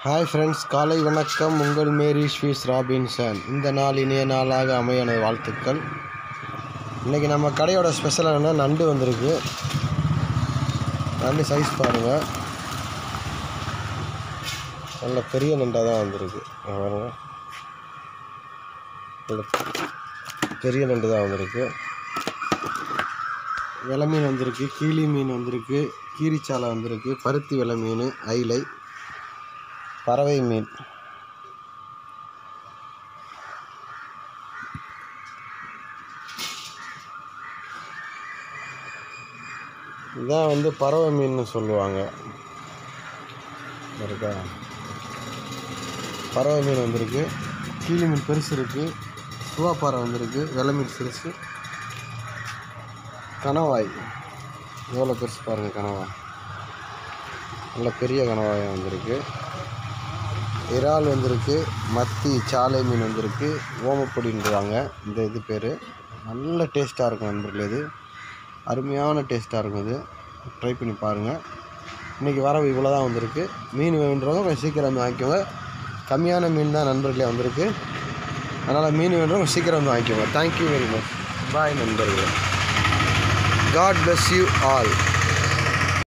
hi friends காலை வணக்கம் உங்கள் மேரி ஸ்வீஸ் ராபின்சன் இந்த நாள் இனிய நாளாக அமைய எனது வாழ்த்துக்கள் இன்றைக்கி நம்ம கடையோட ஸ்பெஷல் என்னன்னா நண்டு வந்திருக்கு நண்டு சைஸ் பாருங்கள் நல்ல பெரிய நண்டாக தான் வந்திருக்கு இங்க பாருங்க நல்ல பெரிய நண்டு தான் வந்திருக்கு வெலை மீன் வந்திருக்கு கீழி மீன் வந்திருக்கு கீரிச்சாலை வந்திருக்கு பருத்தி வெலை மீன் ஐலை பறவை மீன் இதான் வந்து பறவை மீன்னு சொல்லுவாங்க இருக்கா பறவை மீன் வந்திருக்கு கீழி மீன் பெருசு இருக்குது சுவாப்பாறை வந்திருக்கு வெள்ளை மீன் பெருசு கணவாய் எவ்வளோ பெருசு பாருங்கள் கணவாய் நல்ல பெரிய கணவாயம் வந்திருக்கு இறால் வந்திருக்கு மத்தி சாலை மீன் வந்திருக்கு ஓமப்பொடின்றாங்க இந்த இது பேர் நல்ல டேஸ்ட்டாக இருக்கும் நண்பர்களே இது அருமையான டேஸ்ட்டாக இருக்கும் இது ட்ரை பண்ணி பாருங்கள் இன்றைக்கி வரவு இவ்வளோ தான் வந்திருக்கு மீன் வேணுன்றவங்க கொஞ்சம் சீக்கிரம் வந்து வாங்கிக்கோங்க கம்மியான மீன் தான் நண்பர்களே வந்திருக்கு அதனால் மீன் வேணுன்றவங்க சீக்கிரம் வந்து வாங்கிக்கோங்க தேங்க்யூ வெரி மச் பாய் நண்பர்களே காட் bless யூ ஆல்